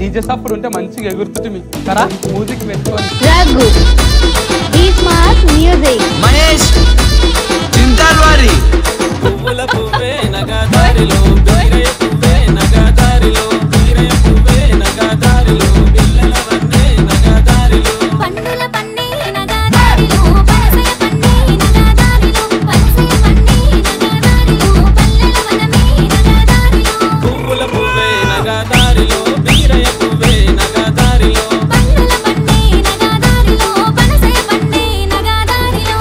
DJ సప్పుడు ఉంటే మంచిగా ఎగురుతుంది కదా మ్యూజిక్ పెట్టుకొని రఘు ఈ స్మార్ట్ మ్యూజిక్ మహేష్ చింతాల్వారి పువ్వుల పువ్వే నగదారిలో బీరయ్య పువ్వే నగదారిలో బీరయ్య పువ్వే నగదారిలో పిల్లల వన్నే నగదారిలో పండుల పన్నే నగదారిలో పనసయ పన్నే నగదారిలో పనసయ పన్నే నగదారిలో పల్లెల వనమే నగదారిలో పువ్వుల పువ్వే నగదారిలో బీరయ్య పువ్వే నగదారిలో పండుల పన్నే నగదారిలో పనసయ పన్నే నగదారిలో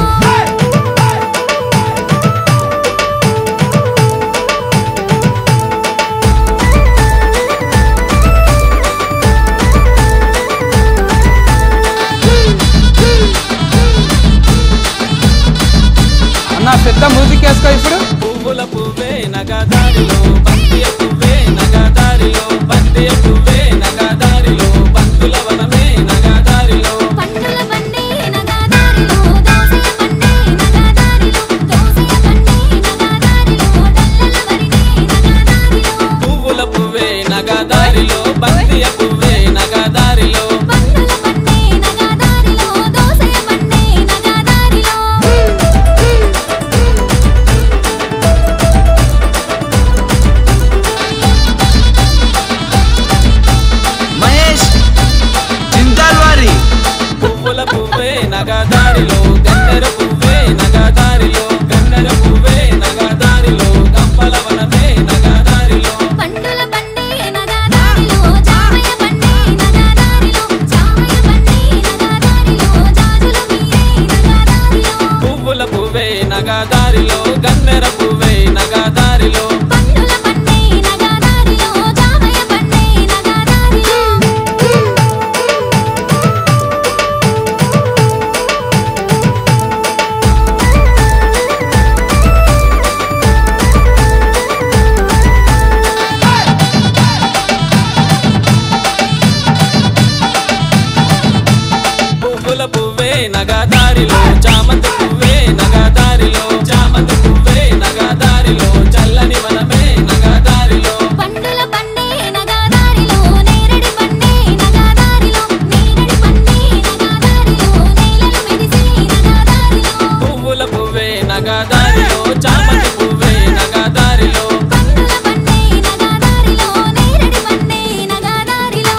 అన్న పెద్ద మ్యూజిక్ వేసుకో ఇప్పుడు పువ్వుల పువ్వే నగదారిలో బంతియ పువ్వే నగదారిలో బంతియ పువ్వే నగదారిలో బంతుల వనమే నగదారిలో పండుల పన్నే నగదారిలో దోసయ పన్నే నగదారిలో దోసయ పన్నే నగదారిలో డల్లల వరినే నగదారిలో పువ్వుల పువ్వే నగదారిలో బంతియ పువ్వే నగదారిలో పండుల పన్నే నగదారిలో దోసయ పన్నే నగదారిలో మహేష్ చింతాల్వారి పువ్వుల పువ్వే నగదారిలో గన్నెర పువ్వే నగదారిలో గన్నెర పువ్వే నగదారిలో గంపల వనమే నగదారిలో పండుల పన్నే నగదారిలో జామయ పన్నే నగదారిలో జామయ పన్నే నగదారిలో జాజుల మీరే నగదారిలో పువ్వుల పువ్వే నగదారిలో గన్నెర పువ్వే నగదారిలో పండుల పన్నే నగదారిలో జామయ పన్నే నగదారిలో పువ్వుల పువ్వే నగదారిలో చామంతి పువ్వే నగదారిలో చామంతి పువ్వే నగదారిలో చల్లని వనమే నగదారిలో పండుల పన్నే నగదారిలో నేరడి పన్నే నగదారిలో నేరడి పన్నే నగదారిలో నేలలు మెరిసే నగదారిలో పువ్వుల పువ్వే నగదారిలో చామంతి పువ్వే నగదారిలో పండుల పన్నే నగదారిలో నేరడి పన్నే నగదారిలో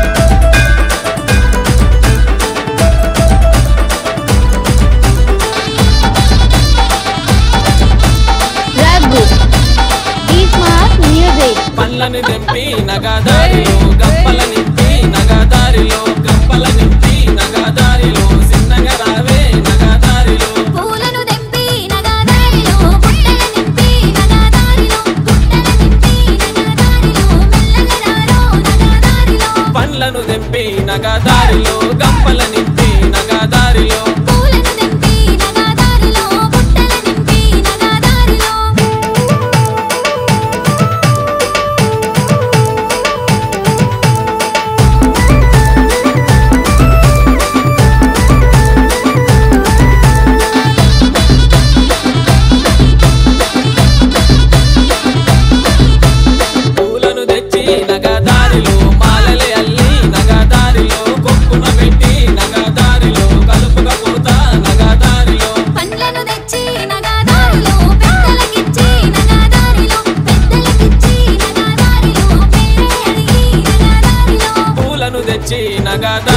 రఘు ఈ స్మార్ట్ మ్యూజిక్ పళ్ళని తెంపి నగదారిలో గంపల నింపి నగదారిలో గంపల నింపి నగదారిలో చిన్నగా రావే నగదారిలో పూలను తెంపి నగదారిలో బుట్టల నింపి నగదారిలో బుట్టల నింపి నగదారిలో మెల్లగా రారో నగదారిలో పండ్లను తెంపి నగదారిలో గంపల నింపి నగదారిలో పూలను తెంపి నగదారిలో బుట్టల నింపి నగదారిలో పూలను తెచ్చి నగదారిలో మాలలే అల్లి నగదారిలో కొప్పున పెట్టి నగదారిలో కలుపుక పోతా నగదారిలో పండ్లను తెచ్చి నగదారిలో పెద్దలకిచ్చి నగదారిలో పెద్దలకిచ్చి నగదారిలో పేరే అడిగి నగదారిలో పూలను తెచ్చి నగదారిలో